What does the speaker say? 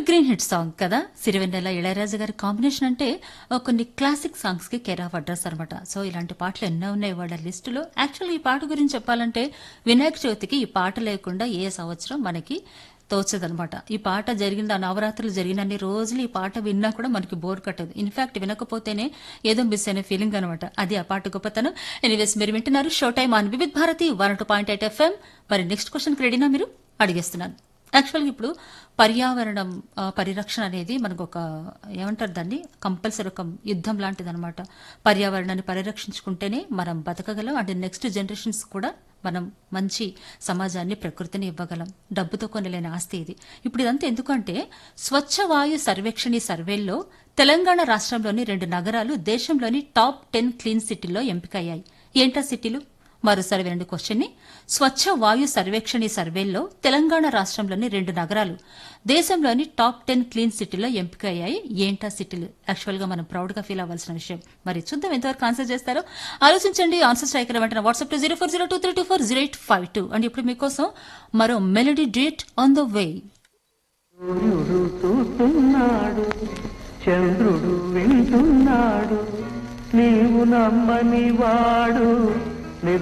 green hit song కదా సిరివెన్నెల ఇళయరాజు గారి combination అంటే ఆ, కొన్ని క్లాసిక్ సాంగ్స్ కి కేర్ ఆఫ్ అడ్రస్ అనమాట సో ఇలాంటి పాటలు ఎన్నో ఉన్నాయి వాళ్ళ లిస్టులో యాక్చువల్ ఈ పాట గురించి చెప్పాలంటే వినాయక చవితికి ఈ పాట లేకుండా ఏ సంవత్సరం మనకి తోచదనమాట ఈ పాట జరిగిన ఆ నవరాత్రులు జరిగిన అన్ని రోజులు ఈ పాట విన్నా కూడా మనకి బోర్ కట్టదు ఇన్ఫాక్ట్ వినకపోతేనే ఏదో మిస్ అయిన ఫీలింగ్ అనమాట అది ఆ పాట గొప్పతనం ఎనీవేస్ మీరు వింటున్నారు show time on Vividh Bharati one two point eight FM మరి నెక్స్ట్ క్వశ్చన్ రెడీనా మీరు అడిగేస్తున్నాను యాక్చువల్గా ఇప్పుడు పర్యావరణం ఆ, పరిరక్షణ అనేది మనకు ఒక ఏమంటారు దాన్ని కంపల్సరీ ఒక యుద్ధం లాంటిది అనమాట పర్యావరణాన్ని పరిరక్షించుకుంటేనే మనం బతకగలం అంటే నెక్స్ట్ జనరేషన్స్ కూడా మనం మంచి సమాజాన్ని ప్రకృతిని ఇవ్వగలం డబ్బుతో కొనలేని ఆస్తి ఇది ఇప్పుడు ఇదంతా ఎందుకంటే స్వచ్ఛ వాయు సర్వేక్షణి సర్వేల్లో తెలంగాణ రాష్ట్రంలోని రెండు నగరాలు దేశంలోని టాప్ టెన్ క్లీన్ సిటీల్లో ఎంపికయ్యాయి ఏంటా సిటీలు మరోసారి వినండి క్వశ్చన్ ని స్వచ్ఛ వాయు సర్వేక్షణి సర్వేల్లో తెలంగాణ రాష్ట్రంలోని రెండు నగరాలు దేశంలోని టాప్ టెన్ క్లీన్ సిటీలో ఎంపికయ్యాయి ఏంటా సిటీలు యాక్చువల్ గా మనం ప్రౌడ్ గా ఫీల్ అవ్వాల్సిన విషయం మరి చూద్దాం ఎంతవరకు ఆన్సర్ చేస్తారో ఆలోచించండి ఆన్సర్ స్ట్రైకర్ వెంటనే WhatsApp to zero four zero two three two four zero eight five two and ఇప్పుడు మీకోసం మరో melody date on the way సూర్యుడు చూస్తున్నాడు చంద్రుడు వింటున్నాడు నీవు నమ్మని వాడు